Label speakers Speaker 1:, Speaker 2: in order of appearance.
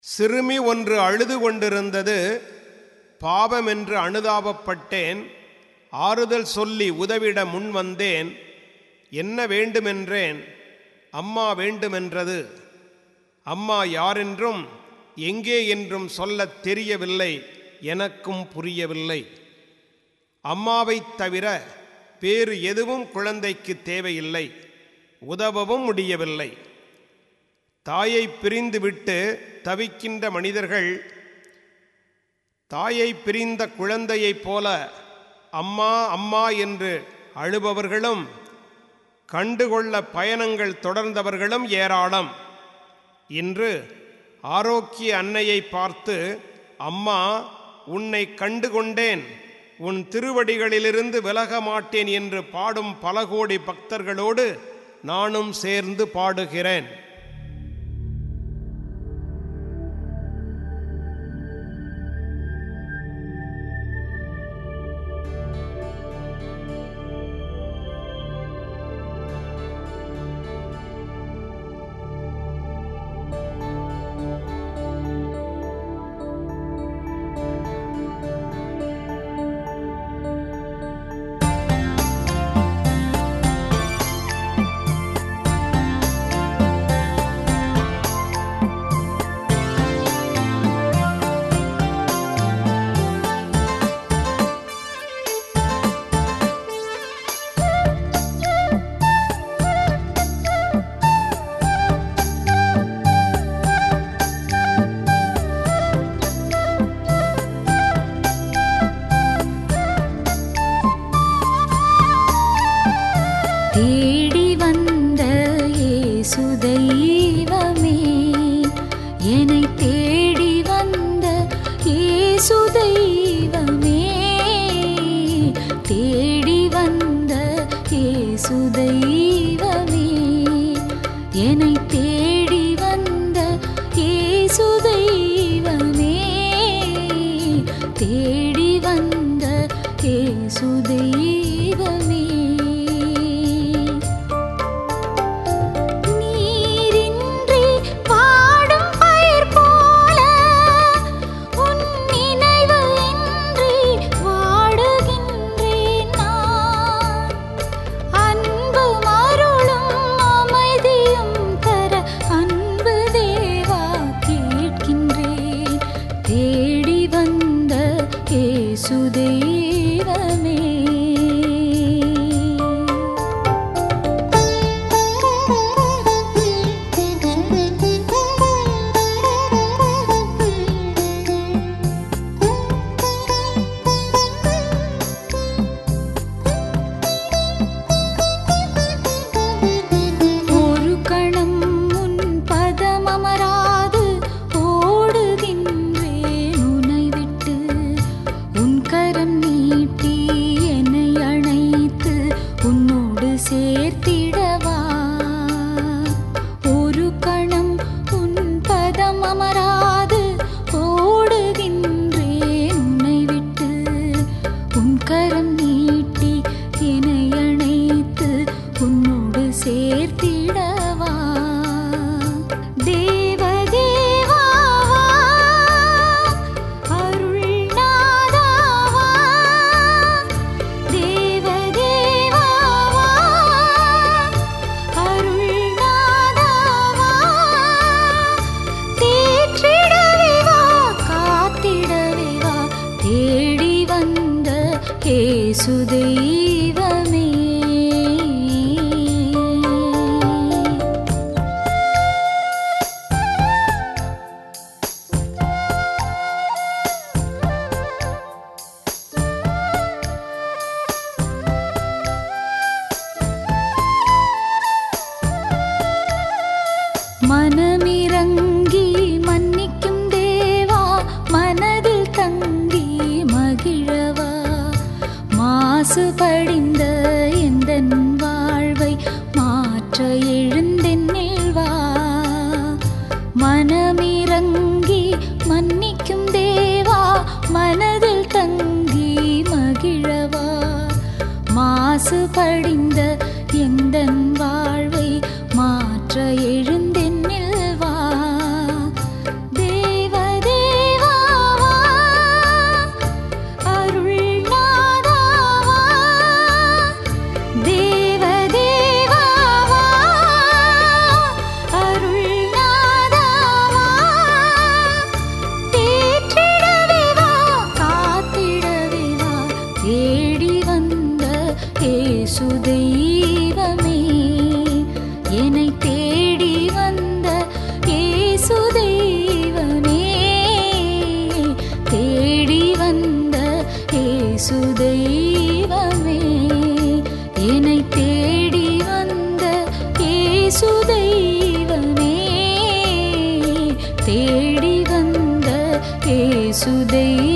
Speaker 1: சிறுமி ஒன்று அழுது கொண்டிருந்தது பாவமென்று அனுதாபப்பட்டேன் ஆறுதல் சொல்லி உதவிட முன் வந்தேன் என்ன வேண்டுமென்றேன் அம்மா வேண்டுமென்றது அம்மா யாரென்றும் எங்கே என்றும் சொல்லத் தெரியவில்லை எனக்கும் புரியவில்லை அம்மாவைத் தவிர வேறு எதுவும் குழந்தைக்கு தேவையில்லை உதவவும் முடியவில்லை தாயை பிரிந்துவிட்டு தவிக்கின்ற மனிதர்கள் தாயை பிரிந்த குழந்தையைப் போல அம்மா அம்மா என்று அழுபவர்களும் கண்டுகொள்ள பயணங்கள் தொடர்ந்தவர்களும் ஏராளம் இன்று ஆரோக்கிய அன்னையை பார்த்து அம்மா உன்னை கண்டுகொண்டேன் உன் திருவடிகளிலிருந்து விலக மாட்டேன் என்று பாடும் பல கோடி பக்தர்களோடு நானும் சேர்ந்து பாடுகிறேன்
Speaker 2: தேடி வந்த இயேசு தெய்வமே என்னை தேடி வந்த இயேசு தெய்வமே தேடி வந்த இயேசு தெய்வமே என்னை தேடி வந்த இயேசு தெய்வமே தேடி வந்த இயேசு தெய்வமே நீரின்றி வாடும் பயிர் போல உன் நினைவு இன்றி வாடுகின்றேன் நான் அன்பு மருளும் அமைதியும் தர அன்பு தேவா கேட்கின்றேன் தேடி வந்த இயேசு தெய்வமே ஒரு கணம் உன் பதமமராது ஓடுகின்றேன் உன்னை விட்டு உன் கரம் நீட்டி என்னை அணைத்து உன்னோடு சேர்த்திடவா ஒரு கணம் உன் பதம் அமராது ஓடுகின்றேன் உன்னை விட்டு உன் கரம் நீட்டி என்னை அணைத்து உன்னோடு சேர்த்திடவா தேவதேவா அருள்நாதாவா தேவதேவா அருள்நாதாவா தேற்றிடவே வா காத்திடவே வா தேடி வந்த கேசு தெய்வமே மனமிறங்கி மன்னிக்கும் தேவா மனதில் தங்கி மகிழவா மாசு படிந்த எந்தன் வாழ்வை மாற்ற எழுந்தென்னில் வா மனமிறங்கி மன்னிக்கும் தேவா மனதில் தங்கி மகிழவா மாசு படிந்த எந்தன் வாழ்வை மாற்ற எழுந்தென்னில் வா தேவ ஏசுதெய்வமே தேடி வந்த ஏசுதெய்வமே